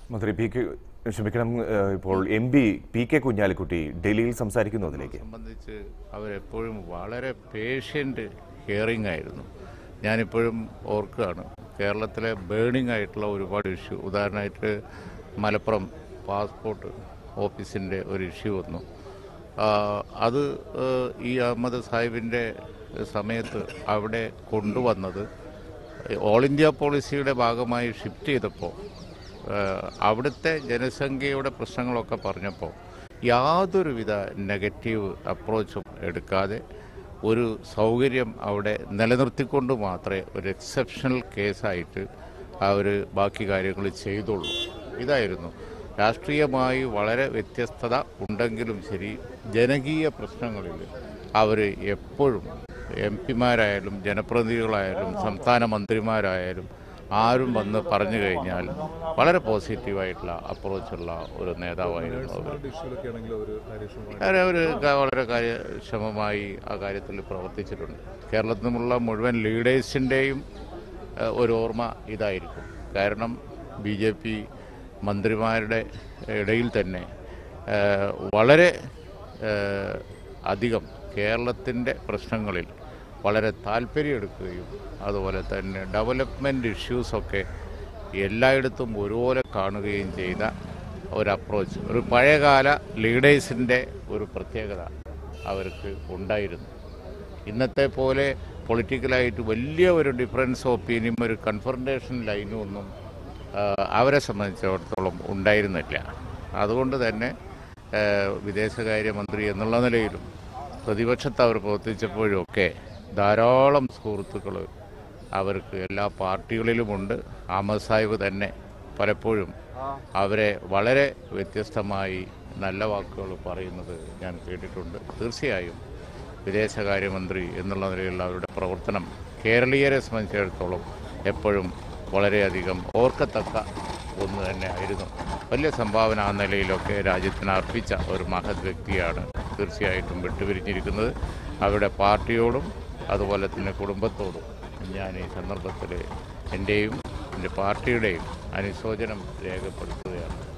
മന്ത്രി P K ക്ഷമിക്കണം ഏഹ്, ഇപ്പോൾ M P P K Kunhalikutty ഡൽഹിയിൽ സംസാരിക്കുന്നു അതിലേക്ക് സംബന്ധിച്ച് അവരെപ്പോഴും വളരെ പേഷ്യൻ്റ് ഹിയറിംഗ് ആയിരുന്നു ഞാനിപ്പോഴും ഓർക്കുകയാണ് കേരളത്തിലെ ബേണിംഗ് ആയിട്ടുള്ള ഒരുപാട് ഇഷ്യൂ ഉദാഹരണമായിട്ട് മലപ്പുറം പാസ്പോർട്ട് ഓഫീസിൻ്റെ ഒരു ഇഷ്യൂ വന്നു ആ, അത് ഏഹ്, ഈ അഹമ്മദ് സാഹിബിൻ്റെ സമയത്ത് അവിടെ കൊണ്ടുവന്നത് ഓൾ ഇന്ത്യ പോളിസിയുടെ ഭാഗമായി ഷിഫ്റ്റ് ചെയ്തപ്പോൾ ഏഹ് അവിടുത്തെ ജനസംഖ്യയുടെ പ്രശ്നങ്ങളൊക്കെ പറഞ്ഞപ്പോൾ യാതൊരുവിധ നെഗറ്റീവ് അപ്രോച്ചും എടുക്കാതെ ഒരു സൗകര്യം അവിടെ നിലനിർത്തിക്കൊണ്ട് മാത്രമേ ഒരു എക്സെപ്ഷണൽ കേസായിട്ട് അവർ ബാക്കി കാര്യങ്ങൾ ചെയ്തുള്ളൂ ഇതായിരുന്നു രാഷ്ട്രീയമായി വളരെ വ്യത്യസ്തത ഉണ്ടെങ്കിലും ശരി ജനകീയ പ്രശ്നങ്ങളിൽ അവർ എപ്പോഴും എം പിമാരായാലും ജനപ്രതിനിധികളായാലും സംസ്ഥാന മന്ത്രിമാരായാലും ആരും വന്ന് പറഞ്ഞു കഴിഞ്ഞാൽ വളരെ പോസിറ്റീവായിട്ടുള്ള അപ്രോച്ചുള്ള ഒരു നേതാവായിരുന്നു അവർ ഇഷ്യൂലൊക്കെ ആണെങ്കിൽ ഒരു കാര്യക്ഷമമായി വളരെ ഒരു ക- വളരെ കാര്യക്ഷമമായി ആ കാര്യത്തിൽ പ്രവർത്തിച്ചിട്ടുണ്ട് കേരളത്തിൽ നിന്നുള്ള മുഴുവൻ ലീഡേഴ്സിൻ്റെയും ഏഹ്, ഒരു ഓർമ്മ ഇതായിരിക്കും കാരണം ബി ജെ പി മന്ത്രിമാരുടെ ഇടയിൽ തന്നെ ഏഹ്, വളരെ ഏഹ്, അധികം കേരളത്തിൻ്റെ പ്രശ്നങ്ങളിൽ വളരെ താല്പര്യമെടുക്കുകയും അതുപോലെ തന്നെ ഡെവലപ്മെൻറ്റ് ഇഷ്യൂസൊക്കെ എല്ലായിടത്തും ഒരുപോലെ കാണുകയും ചെയ്ത ഒരു അപ്രോച്ച് ഒരു പഴയകാല ലീഡേഴ്സിൻ്റെ ഒരു പ്രത്യേകത അവർക്ക് ഉണ്ടായിരുന്നു ഇന്നത്തെ പോലെ പൊളിറ്റിക്കലായിട്ട് വലിയ ഒരു ഡിഫറൻസ് ഒപ്പീനിയും ഒരു കൺഫർമേഷൻ ലൈനും ഒന്നും ആ, അവരെ സംബന്ധിച്ചിടത്തോളം ഉണ്ടായിരുന്നില്ല അതുകൊണ്ട് തന്നെ ആ, വിദേശകാര്യമന്ത്രി എന്നുള്ള നിലയിലും പ്രതിപക്ഷത്ത് അവർ പ്രവർത്തിച്ചപ്പോഴും ഒക്കെ ധാരാളം സുഹൃത്തുക്കൾ അവർക്ക് എല്ലാ പാർട്ടികളിലുമുണ്ട് അഹമ്മദ് സാഹിബ് തന്നെ പലപ്പോഴും അവരെ വളരെ വ്യത്യസ്തമായി നല്ല വാക്കുകൾ പറയുന്നത് ഞാൻ കേട്ടിട്ടുണ്ട് തീർച്ചയായും വിദേശകാര്യമന്ത്രി എന്നുള്ള നിലയിലുള്ള അവരുടെ പ്രവർത്തനം കേരളീയരെ സംബന്ധിച്ചിടത്തോളം എപ്പോഴും വളരെയധികം ഓർക്കത്തക്ക ഒന്ന് തന്നെ ആയിരുന്നു വലിയ സംഭാവന ആ നിലയിലൊക്കെ രാജ്യത്തിന് അർപ്പിച്ച ഒരു മഹത് വ്യക്തിയാണ് തീർച്ചയായിട്ടും വിട്ടുപിരിഞ്ഞിരിക്കുന്നത് അവരുടെ പാർട്ടിയോടും അതുപോലെ തന്നെ കുടുംബത്തോടും ഞാൻ ഈ സന്ദർഭത്തിൽ എൻ്റെയും എൻ്റെ പാർട്ടിയുടെയും അനുശോചനം രേഖപ്പെടുത്തുകയാണ്